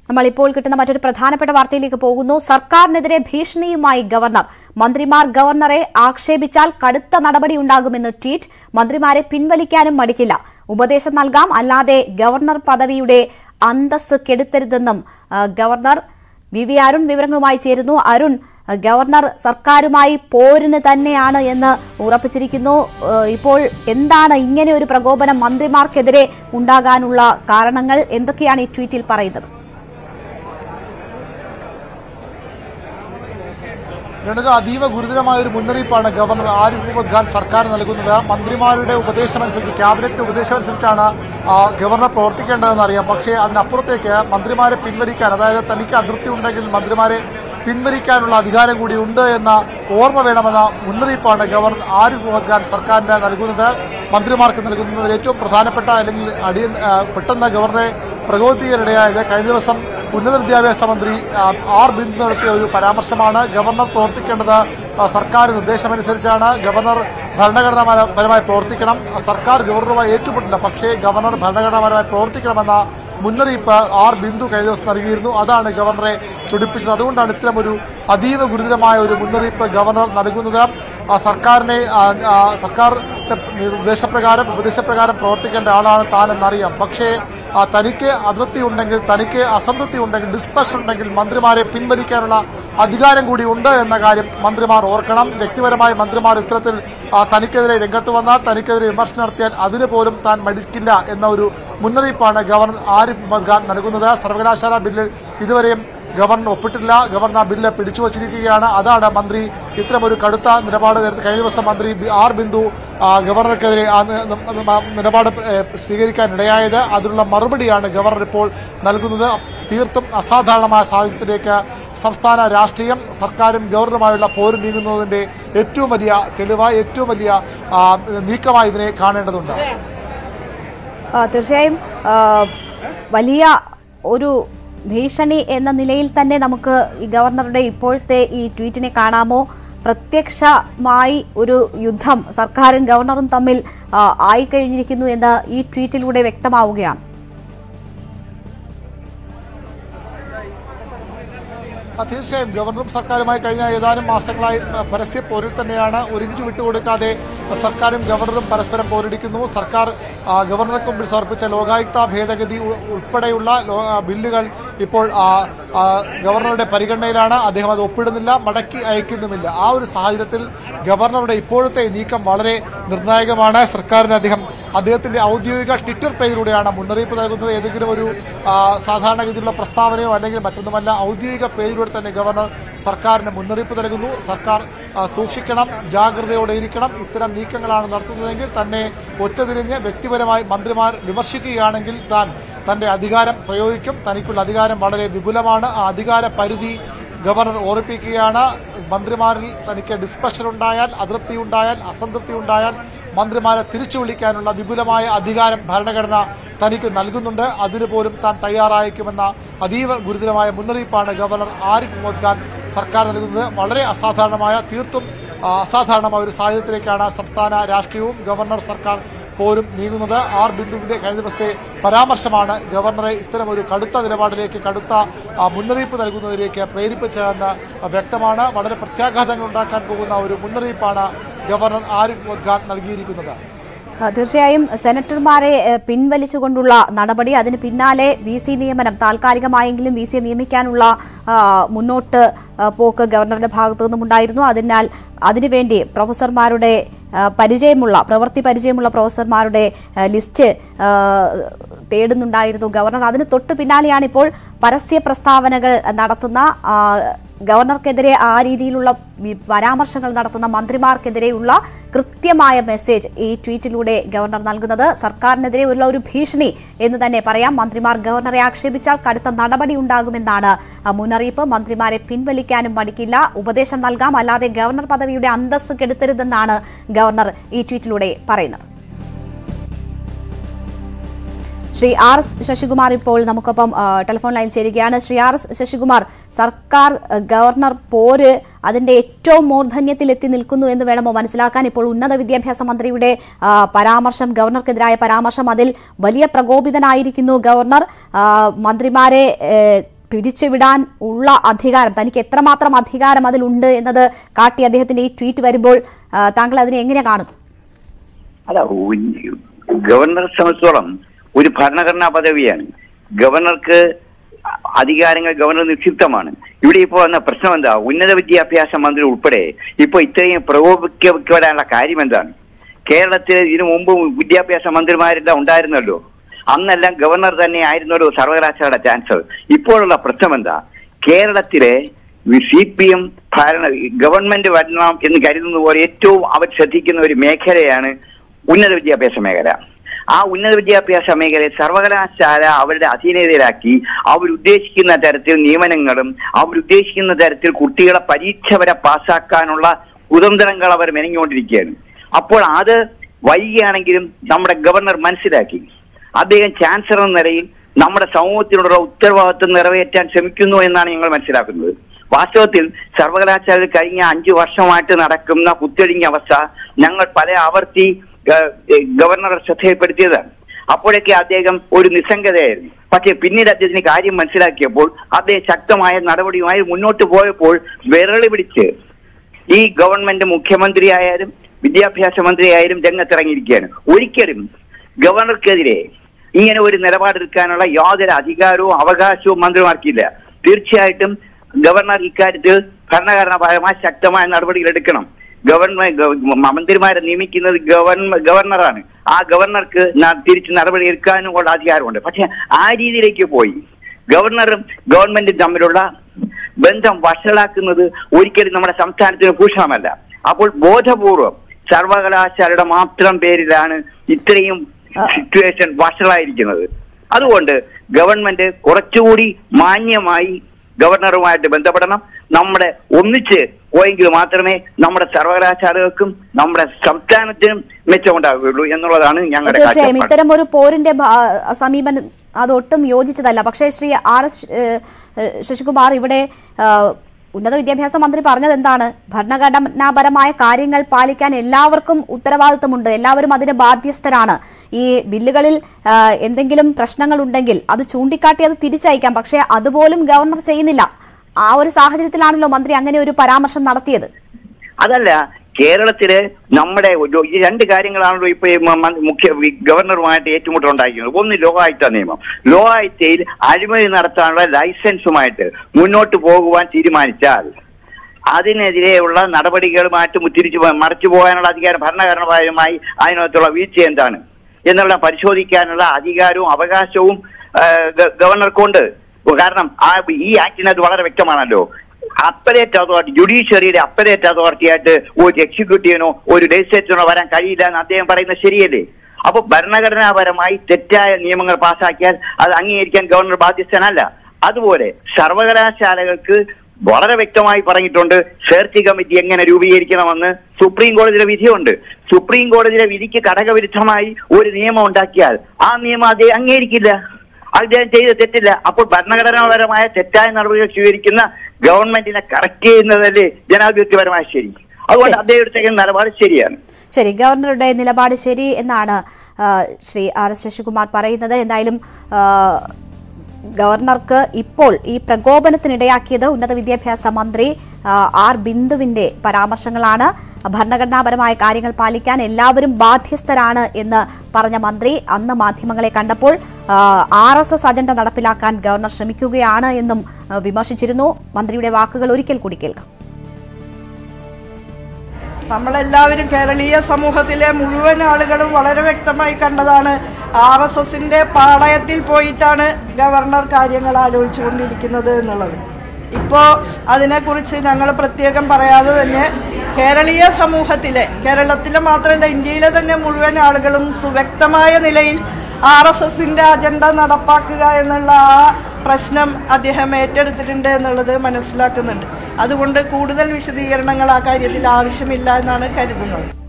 നമ്മൾ ഇപ്പോൾ കിട്ടുന്ന മറ്റൊരു പ്രധാനപ്പെട്ട വാർത്തയിലേക്ക് പോകുന്നു സർക്കാരിനെതിരെ ഭീഷണിയുമായി ഗവർണർ മന്ത്രിമാർ ഗവർണറെ ആക്ഷേപിച്ചാൽ കടുത്ത നടപടിയുണ്ടാകുമെന്ന് ട്വീറ്റ് മന്ത്രിമാരെ പിൻവലിക്കാനും മടിക്കില്ല ഉപദേശം നൽകാം അല്ലാതെ ഗവർണർ പദവിയുടെ അന്തസ് കെടുത്തരുതെന്നും ആ, ഗവർണർ വി വി അരുൺ വിവരങ്ങളുമായി ചേരുന്നു അരുൺ ഗവർണർ സർക്കാരുമായി പോരിന് തന്നെയാണ് എന്ന് ഉറപ്പിച്ചിരിക്കുന്നു ഏഹ് ഇപ്പോൾ എന്താണ് ഇങ്ങനെ ഒരു പ്രകോപനം മന്ത്രിമാർക്കെതിരെ ഉണ്ടാകാനുള്ള കാരണങ്ങൾ എന്തൊക്കെയാണ് ഈ ട്വീറ്റിൽ പറയുന്നത് രണ്ടുക അതീവ ഗുരുതരമായ ഒരു മുന്നറിയിപ്പാണ് ഗവർണർ ആരിഫ് മുഹമ്മദ് ഖാൻ സർക്കാർ നൽകുന്നത് മന്ത്രിമാരുടെ ഉപദേശമനുസരിച്ച് ക്യാബിനറ്റ് ഉപദേശമനുസരിച്ചാണ് ആ, ഗവർണർ പ്രവർത്തിക്കേണ്ടതെന്ന് അറിയാം പക്ഷേ അതിനപ്പുറത്തേക്ക് മന്ത്രിമാരെ പിൻവലിക്കാൻ അതായത് തനിക്ക് അതൃപ്തി ഉണ്ടെങ്കിൽ മന്ത്രിമാരെ പിൻവലിക്കാനുള്ള അധികാരം കൂടി ഉണ്ട് എന്ന ഓർമ്മ വേണമെന്ന മുന്നറിയിപ്പാണ് ഗവർണർ ആരിഫ് മുഹമ്മദ് ഖാൻ സർക്കാരിന് നൽകുന്നത് മന്ത്രിമാർക്ക് നൽകുന്നതിൽ ഏറ്റവും പ്രധാനപ്പെട്ട അല്ലെങ്കിൽ അടി ആ, പെട്ടെന്ന് ഗവർണറെ പ്രകോപിപ്പിക്കാനിടയായത് കഴിഞ്ഞ ദിവസം ഉന്നത വിദ്യാഭ്യാസ മന്ത്രി ആ, ആർ ബിന്ദു നടത്തിയ ഒരു പരാമർശമാണ് ഗവർണർ പ്രവർത്തിക്കേണ്ടത് ആ, സർക്കാർ നിർദ്ദേശമനുസരിച്ചാണ് ഗവർണർ ഭരണഘടനാപരമായി പ്രവർത്തിക്കണം ആ, സർക്കാർ ഗവർണറുമായി ഏറ്റുമുട്ടില്ല പക്ഷേ ഗവർണർ ഭരണഘടനാപരമായി പ്രവർത്തിക്കണമെന്ന മുന്നറിയിപ്പ് ആർ ബിന്ദു കഴിഞ്ഞ ദിവസം നൽകിയിരുന്നു അതാണ് ഗവർണറെ ചൊടിപ്പിച്ചത് അതുകൊണ്ടാണ് ഇത്തരം ഒരു അതീവ ഗുരുതരമായ ഒരു മുന്നറിയിപ്പ് ഗവർണർ നൽകുന്നത് ആ, സർക്കാരിനെ ആ, ആ, സർക്കാർ നിർദ്ദേശപ്രകാരം ഉപദേശപ്രകാരം പ്രവർത്തിക്കേണ്ട ആളാണ് താൻ എന്നറിയാം പക്ഷേ ആ, തനിക്ക് അതൃപ്തി ഉണ്ടെങ്കിൽ തനിക്ക് അസംതൃപ്തി ഉണ്ടെങ്കിൽ ഡിസ്പഷൻ ഉണ്ടെങ്കിൽ മന്ത്രിമാരെ പിൻവലിക്കാനുള്ള അധികാരം കൂടി ഉണ്ട് എന്ന കാര്യം മന്ത്രിമാർ ഓർക്കണം വ്യക്തിപരമായി മന്ത്രിമാർ ഇത്തരത്തിൽ ആ, തനിക്കെതിരെ രംഗത്ത് വന്നാൽ തനിക്കെതിരെ വിമർശനം നടത്തിയാൽ അതിന് പോലും താൻ മടിക്കില്ല എന്ന ഒരു മുന്നറിയിപ്പാണ് ഗവർണർ ആരിഫ് മുഹമ്മദ് ഖാൻ നൽകുന്നത് സർവകലാശാല ബില്ലിൽ ഇതുവരെയും ഗവർണർ ഒപ്പിട്ടില്ല ഗവർണർ ആ ബില്ല് പിടിച്ചു വച്ചിരിക്കുകയാണ് അതാണ് മന്ത്രി ഇത്തരം ഒരു കടുത്ത നിലപാട് നേരത്തെ കഴിഞ്ഞ ദിവസം മന്ത്രി ബി- ആർ ബിന്ദു ആ, ഗവർണർക്കെതിരെ ആ നി- നി- നി- നിലപാട് ഏ, സ്വീകരിക്കാൻ ഇടയായത് അതിനുള്ള മറുപടിയാണ് ഗവർണർ ഇപ്പോൾ നൽകുന്നത് തീർത്തും അസാധാരണമായ സാഹചര്യത്തിലേക്ക് സംസ്ഥാന രാഷ്ട്രീയം സർക്കാരും ഗവർണറുമായുള്ള പോര് നീങ്ങുന്നതിന്റെ ഏറ്റവും വലിയ തെളിവ് ഏറ്റവും വലിയ ആ, നീക്കമായി ഇതിനെ കാണേണ്ടതുണ്ട് ആ, തീർച്ചയായും ആ, വലിയ ഒരു ഭീഷണി എന്ന നിലയിൽ തന്നെ നമുക്ക് ഈ ഗവർണറുടെ ഇപ്പോഴത്തെ ഈ ട്വീറ്റിനെ കാണാമോ പ്രത്യക്ഷമായി ഒരു യുദ്ധം സർക്കാരും ഗവർണറും തമ്മിൽ ആ, ആയിക്കഴിഞ്ഞിരിക്കുന്നു എന്ന് ഈ ട്വീറ്റിലൂടെ വ്യക്തമാവുകയാണ് ആ, തീർച്ചയായും ഗവർണറും സർക്കാരുമായി കഴിഞ്ഞ ഏതാനും മാസങ്ങളായി ആ, പരസ്യ പോരിൽ തന്നെയാണ് ഒരു ഇഞ്ച് വിട്ടുകൊടുക്കാതെ സർക്കാരും ഗവർണറും പരസ്പരം പോരടിക്കുന്നു സർക്കാർ ആ, ഗവർണർക്ക് മുമ്പിൽ സമർപ്പിച്ച ലോകായുക്ത ഭേദഗതി ഉ- ഉൾപ്പെടെയുള്ള ലോ- ആ, ബില്ലുകൾ ഇപ്പോൾ ആ, ആ, ഗവർണറുടെ പരിഗണനയിലാണ് അദ്ദേഹം അത് ഒപ്പിടുന്നില്ല മടക്കി അയക്കുന്നുമില്ല ആ ഒരു സാഹചര്യത്തിൽ ഗവർണറുടെ ഇപ്പോഴത്തെ നീക്കം വളരെ നിർണായകമാണ് സർക്കാരിന് അദ്ദേഹം അദ്ദേഹത്തിന്റെ ഔദ്യോഗിക ട്വിറ്റർ പേജിലൂടെയാണ് മുന്നറിയിപ്പ് നൽകുന്നത് ഏതെങ്കിലും ഒരു ആ, സാധാരണഗതിയിലുള്ള പ്രസ്താവനയോ അല്ലെങ്കിൽ മറ്റൊന്നുമല്ല ഔദ്യോഗിക പേജിലൂടെ തന്നെ ഗവർണർ സർക്കാരിന് മുന്നറിയിപ്പ് നൽകുന്നു സർക്കാർ ആ, സൂക്ഷിക്കണം ജാഗ്രതയോടെ ഇരിക്കണം ഇത്തരം നീക്കങ്ങളാണ് നടത്തുന്നതെങ്കിൽ തന്നെ ഒറ്റതിരിഞ്ഞ് വ്യക്തിപരമായി മന്ത്രിമാർ വിമർശിക്കുകയാണെങ്കിൽ താൻ തന്റെ അധികാരം പ്രയോഗിക്കും തനിക്കുള്ള അധികാരം വളരെ വിപുലമാണ് ആ അധികാര പരിധി ഗവർണർ ഓർപ്പിക്കുകയാണ് മന്ത്രിമാരിൽ തനിക്ക് ഡിസ്പഷൻ ഉണ്ടായാൽ അതൃപ്തി ഉണ്ടായാൽ അസംതൃപ്തി ഉണ്ടായാൽ മന്ത്രിമാരെ തിരിച്ചു വിളിക്കാനുള്ള വിപുലമായ അധികാരം ഭരണഘടന തനിക്ക് നൽകുന്നുണ്ട് അതിന് പോലും താൻ തയ്യാറായേക്കുമെന്ന അതീവ ഗുരുതരമായ മുന്നറിയിപ്പാണ് ഗവർണർ ആരിഫ് മുഹമ്മദ് ഖാൻ സർക്കാർ നൽകുന്നത് വളരെ അസാധാരണമായ തീർത്തും ആ, അസാധാരണമായ ഒരു സാഹചര്യത്തിലേക്കാണ് സംസ്ഥാന രാഷ്ട്രീയവും ഗവർണർ സർക്കാർ പോരും നീങ്ങുന്നത് ആർ ബിന്ദുവിന്റെ കഴിഞ്ഞ ദിവസത്തെ പരാമർശമാണ് ഗവർണറെ ഇത്തരം ഒരു കടുത്ത നിലപാടിലേക്ക് കടുത്ത ആ, മുന്നറിയിപ്പ് നൽകുന്നതിലേക്ക് പ്രേരിപ്പിച്ചതെന്ന് വ്യക്തമാണ് വളരെ പ്രത്യാഘാതങ്ങൾ ഉണ്ടാക്കാൻ പോകുന്ന ഒരു മുന്നറിയിപ്പാണ് ഗവർണർ ആരിഫ് മുഹമ്മദ് ഖാൻ നൽകിയിരിക്കുന്നത് ആ, തീർച്ചയായും സെനറ്റർമാരെ ഏഹ്, പിൻവലിച്ചുകൊണ്ടുള്ള നടപടി അതിന് പിന്നാലെ വി സി നിയമനം താൽക്കാലികമായെങ്കിലും വി സിയെ നിയമിക്കാനുള്ള ആ, മുന്നോട്ട് ആ, പോക്ക് ഗവർണറുടെ ഭാഗത്തു നിന്നുമുണ്ടായിരുന്നു അതിനാൽ അതിനുവേണ്ടി പ്രൊഫസർമാരുടെ ആ, പരിചയമുള്ള പ്രവൃത്തി പരിചയമുള്ള പ്രൊഫസർമാരുടെ ആ, ലിസ്റ്റ് ആ, തേടുന്നുണ്ടായിരുന്നു ഗവർണർ അതിന് തൊട്ട് പിന്നാലെയാണ് ഇപ്പോൾ പരസ്യ പ്രസ്താവനകൾ നടത്തുന്ന ആ, ഗവർണർക്കെതിരെ ആ രീതിയിലുള്ള വി- പരാമർശങ്ങൾ നടത്തുന്ന മന്ത്രിമാർക്കെതിരെയുള്ള കൃത്യമായ മെസ്സേജ് ഈ ട്വീറ്റിലൂടെ ഗവർണർ നൽകുന്നത് സർക്കാരിനെതിരെ ഉള്ള ഒരു ഭീഷണി എന്ന് തന്നെ പറയാം മന്ത്രിമാർ ഗവർണറെ ആക്ഷേപിച്ചാൽ കടുത്ത നടപടി ഉണ്ടാകുമെന്നാണ് ആ, മുന്നറിയിപ്പ് മന്ത്രിമാരെ പിൻവലിക്കാനും മടിക്കില്ല ഉപദേശം നൽകാം അല്ലാതെ ഗവർണർ പദവിയുടെ അന്തസ്സ് കെടുത്തരുതെന്നാണ് ഗവർണർ ഈ ട്വീറ്റിലൂടെ പറയുന്നത് ശ്രീ ആർ എസ് ശശികുമാർ ഇപ്പോൾ നമുക്കൊപ്പം ആ, ടെലിഫോൺ ലൈനിൽ ചേരുകയാണ് ശ്രീ ആർ എസ് ശശികുമാർ സർക്കാർ ആ, ഗവർണർ പോര് അതിന്റെ ഏറ്റവും മൂർധന്യത്തിൽ എത്തി നിൽക്കുന്നു എന്ന് വേണമോ മനസ്സിലാക്കാൻ ഇപ്പോൾ ഉന്നത വിദ്യാഭ്യാസ മന്ത്രിയുടെ ആ, പരാമർശം ഗവർണർക്കെതിരായ പരാമർശം അതിൽ വലിയ പ്രകോപിതനായിരിക്കുന്നു ഗവർണർ ആ, മന്ത്രിമാരെ ഏ, പിരിച്ചുവിടാൻ ഉള്ള അധികാരം തനിക്ക് എത്രമാത്രം അധികാരം അതിലുണ്ട് എന്നത് കാട്ടി അദ്ദേഹത്തിന്റെ ഈ ട്വീറ്റ് വരുമ്പോൾ ആ, താങ്കൾ അതിനെ എങ്ങനെ കാണുന്നു അല്ല ഉ- ഗവർണറെ സംബന്ധിച്ചോളം ഒരു ഭരണഘടനാ പദവിയാണ് ഗവർണർക്ക് അധികാരങ്ങൾ ഗവർണർ നിക്ഷിപ്തമാണ് ഇവിടെ ഇപ്പോൾ വന്ന പ്രശ്നം എന്താ ഉന്നത വിദ്യാഭ്യാസ മന്ത്രി ഉൾപ്പെടെ ഇപ്പൊ ഇത്രയും പ്രകോപിക്കപ്പെടാനുള്ള കാര്യം എന്താണ് കേരളത്തിൽ ഇതിനു മുമ്പ് വിദ്യാഭ്യാസ മന്ത്രിമാരെല്ലാം ഉണ്ടായിരുന്നല്ലോ അന്നെല്ലാം ഗവർണർ തന്നെ ആയിരുന്നല്ലോ സർവകലാശാലയുടെ ചാൻസലർ ഇപ്പോഴുള്ള പ്രശ്നം എന്താ കേരളത്തിലെ സി പി എം ഭരണ ഗവൺമെന്റ് വരണം എന്ന് കരുതുന്ന പോലെ ഏറ്റവും അവർ ശ്രദ്ധിക്കുന്ന ഒരു മേഖലയാണ് ഉന്നത വിദ്യാഭ്യാസ മേഖല ആ ഉന്നത വിദ്യാഭ്യാസ മേഖലയെ സർവകലാശാല അവരുടെ അധീനതയിലാക്കി അവരുദ്ദേശിക്കുന്ന തരത്തിൽ നിയമനങ്ങളും അവരുദ്ദേശിക്കുന്ന തരത്തിൽ കുട്ടികളെ പരീക്ഷ വരെ പാസ്സാക്കാനുള്ള കുതന്ത്രങ്ങൾ അവർ മെനഞ്ഞുകൊണ്ടിരിക്കുകയാണ് അപ്പോൾ അത് വൈകിയാണെങ്കിലും നമ്മുടെ ഗവർണർ മനസ്സിലാക്കി അദ്ദേഹം ചാൻസലർ എന്ന നിലയിൽ നമ്മുടെ സമൂഹത്തിനുള്ള ഉത്തരവാദിത്വം നിറവേറ്റാൻ ശ്രമിക്കുന്നു എന്നാണ് ഞങ്ങൾ മനസ്സിലാക്കുന്നത് വാസ്തവത്തിൽ സർവകലാശാലയിൽ കഴിഞ്ഞ അഞ്ചു വർഷമായിട്ട് നടക്കുന്ന കുത്തൊഴിഞ്ഞ അവസ്ഥ ഞങ്ങൾ പല ആവർത്തി ഗ- ഗവർണറെ ശ്രദ്ധയിൽപ്പെടുത്തിയതാണ് അപ്പോഴൊക്കെ അദ്ദേഹം ഒരു നിസ്സംഗതയായിരുന്നു പക്ഷേ പിന്നീട് അദ്ദേഹത്തിന് കാര്യം മനസ്സിലാക്കിയപ്പോൾ അദ്ദേഹം ശക്തമായ നടപടിയുമായി മുന്നോട്ട് പോയപ്പോൾ വിരളി പിടിച്ച് ഈ ഗവൺമെന്റ് മുഖ്യമന്ത്രി ആയാലും വിദ്യാഭ്യാസ മന്ത്രി ആയാലും രംഗത്തിറങ്ങിയിരിക്കുകയാണ് ഒരിക്കലും ഗവർണർക്കെതിരെ ഇങ്ങനെ ഒരു നിലപാടെടുക്കാനുള്ള യാതൊരു അധികാരവും അവകാശവും മന്ത്രിമാർക്കില്ല തീർച്ചയായിട്ടും ഗവർണർ ഇക്കാര്യത്തിൽ ഭരണഘടനാപരമായ ശക്തമായ നടപടികൾ എടുക്കണം ഗവൺമെന്റ് ഗവ- മന്ത്രിമാരെ നിയമിക്കുന്നത് ഗവർണ ഗവർണറാണ് ആ ഗവർണർക്ക് ന- തിരിച്ച് നടപടി എടുക്കാനും ഉള്ള അധികാരമുണ്ട് പക്ഷെ ആ രീതിയിലേക്ക് പോയി ഗവർണറും ഗവൺമെന്റും തമ്മിലുള്ള ബന്ധം വഷളാക്കുന്നത് ഒരിക്കലും നമ്മുടെ സംസ്ഥാനത്തിന് ഭൂഷണമല്ല അപ്പോൾ ബോധപൂർവം സർവകലാശാലയുടെ മാത്രം പേരിലാണ് ഇത്രയും സിറ്റുവേഷൻ വഷളായിരിക്കുന്നത് അതുകൊണ്ട് ഗവൺമെന്റ് കുറച്ചുകൂടി മാന്യമായി ഗവർണറുമായിട്ട് ബന്ധപ്പെടണം നമ്മുടെ ഒന്നിച്ച് പോയെങ്കിൽ മാത്രമേ നമ്മുടെ സർവകലാശാലകൾക്കും നമ്മുടെ സംസ്ഥാനത്തിനും മെച്ചമുണ്ടാവുകയുള്ളൂ എന്നുള്ളതാണ് ഞങ്ങളുടെ തീർച്ചയായും കാഴ്ചപ്പാട് ഇത്തരം ഒരു പോരിന്റെ ഭാ- സമീപനം അതൊട്ടും യോജിച്ചതല്ല പക്ഷേ ശ്രീ ആർ എസ് ഏഹ്, ഏഹ്, ശശികുമാർ ഇവിടെ ആഹ്, ഉന്നത വിദ്യാഭ്യാസ മന്ത്രി പറഞ്ഞത് എന്താണ് ഭരണഘടനാപരമായ കാര്യങ്ങൾ പാലിക്കാൻ എല്ലാവർക്കും ഉത്തരവാദിത്തമുണ്ട് എല്ലാവരും അതിന് ബാധ്യസ്ഥരാണ് ഈ ബില്ലുകളിൽ ആഹ്, എന്തെങ്കിലും പ്രശ്നങ്ങൾ ഉണ്ടെങ്കിൽ അത് ചൂണ്ടിക്കാട്ടി അത് തിരിച്ചയക്കാം പക്ഷേ അതുപോലും ഗവർണർ ചെയ്യുന്നില്ല ആ ഒരു സാഹചര്യത്തിലാണല്ലോ മന്ത്രി അങ്ങനെ ഒരു പരാമർശം നടത്തിയത് അതല്ല കേരളത്തില് നമ്മുടെ ഒരു- ഈ രണ്ട് കാര്യങ്ങളാണല്ലോ ഇപ്പൊ ഈ മ- മ- മുഖ്യ ഈ ഗവർണറുമായിട്ട് ഏറ്റുമുട്ടൽ ഉണ്ടായിരിക്കുന്നത് ഒന്ന് ലോകായുക്ത നിയമം ലോകായുക്തയിൽ അഴിമതി നടത്താനുള്ള ലൈസൻസുമായിട്ട് മുന്നോട്ട് പോകുവാൻ തീരുമാനിച്ചാൽ അതിനെതിരെയുള്ള നടപടികളുമായിട്ട് മു- തിരിച്ചു പോ- മറിച്ചു പോകാനുള്ള അധികാരം ഭരണഘടനാപരമായി അതിനകത്തുള്ള വീഴ്ച എന്താണ് എന്നുള്ള പരിശോധിക്കാനുള്ള അധികാരവും അവകാശവും ആ, ഗ- ഗവർണർക്കുണ്ട് കാരണം ആ ഈ ആക്ടിനകത്ത് വളരെ വ്യക്തമാണല്ലോ അപ്പലേറ്റ് അതോറിറ്റി ജുഡീഷ്യറിയുടെ അപ്പലേറ്റ് അതോറിറ്റി ആയിട്ട് ഒരു എക്സിക്യൂട്ടീവിനോ ഒരു ലെജിസ്ലേറ്ററിനോ വരാൻ കഴിയില്ല എന്ന് അദ്ദേഹം പറയുന്നത് ശരിയല്ലേ അപ്പൊ ഭരണഘടനാപരമായി തെറ്റായ നിയമങ്ങൾ പാസാക്കിയാൽ അത് അംഗീകരിക്കാൻ ഗവർണർ ബാധ്യസ്ഥനല്ല അതുപോലെ സർവകലാശാലകൾക്ക് വളരെ വ്യക്തമായി പറഞ്ഞിട്ടുണ്ട് സെർച്ച് കമ്മിറ്റി എങ്ങനെ രൂപീകരിക്കണമെന്ന് സുപ്രീം കോടതിയിലെ വിധിയുണ്ട് സുപ്രീം കോടതിയിലെ വിധിക്ക് ഘടകവിരുദ്ധമായി ഒരു നിയമം ഉണ്ടാക്കിയാൽ ആ നിയമം അദ്ദേഹം അംഗീകരിക്കില്ല അദ്ദേഹം ചെയ്ത് തെറ്റില്ല അപ്പോൾ ഭരണഘടനാപരമായ തെറ്റായ നടപടികൾ സ്വീകരിക്കുന്ന ഗവൺമെന്റിനെ കറക്റ്റ് ചെയ്യുന്നതല്ലേ ജനാധിപത്യപരമായ ശരി അതുകൊണ്ട് അദ്ദേഹം എടുത്തേക്കുന്ന നിലപാട് ശരിയാണ് ശരി ഗവർണറുടെ നിലപാട് ശരി എന്നാണ് ആ, ശ്രീ ആർ എസ് ശശികുമാർ പറയുന്നത് എന്തായാലും ആ, ഗവർണർക്ക് ഇപ്പോൾ ഈ പ്രകോപനത്തിനിടയാക്കിയത് ഉന്നത വിദ്യാഭ്യാസ മന്ത്രി ആ, ആർ ബിന്ദുവിന്റെ പരാമർശങ്ങളാണ് ഭരണഘടനാപരമായ കാര്യങ്ങൾ പാലിക്കാൻ എല്ലാവരും ബാധ്യസ്ഥരാണ് എന്ന് പറഞ്ഞ മന്ത്രി അന്ന് മാധ്യമങ്ങളെ കണ്ടപ്പോൾ ആർ എസ് എസ് അജണ്ട നടപ്പിലാക്കാൻ ഗവർണർ ശ്രമിക്കുകയാണ് എന്നും ആ, വിമർശിച്ചിരുന്നു മന്ത്രിയുടെ വാക്കുകൾ ഒരിക്കൽ കൂടി കേൾക്കാം നമ്മളെല്ലാവരും കേരളീയ സമൂഹത്തിലെ മുഴുവൻ ആളുകളും വളരെ വ്യക്തമായി കണ്ടതാണ് ആർ എസ് എസിന്റെ പാളയത്തിൽ പോയിട്ടാണ് ഗവർണർ കാര്യങ്ങൾ ആലോചിച്ചുകൊണ്ടിരിക്കുന്നത് എന്നുള്ളത് ഇപ്പോ അതിനെക്കുറിച്ച് ഞങ്ങൾ പ്രത്യേകം പറയാതെ തന്നെ കേരളീയ സമൂഹത്തിലെ കേരളത്തിലെ മാത്രമല്ല ഇന്ത്യയിലെ തന്നെ മുഴുവൻ ആളുകളും സുവ്യക്തമായ നിലയിൽ ആർ എസ് എസിന്റെ അജണ്ട നടപ്പാക്കുക എന്നുള്ള ആ പ്രശ്നം അദ്ദേഹം ഏറ്റെടുത്തിട്ടുണ്ട് എന്നുള്ളത് മനസ്സിലാക്കുന്നുണ്ട് അതുകൊണ്ട് കൂടുതൽ വിശദീകരണങ്ങൾ ആ കാര്യത്തിൽ ആവശ്യമില്ല എന്നാണ് കരുതുന്നത്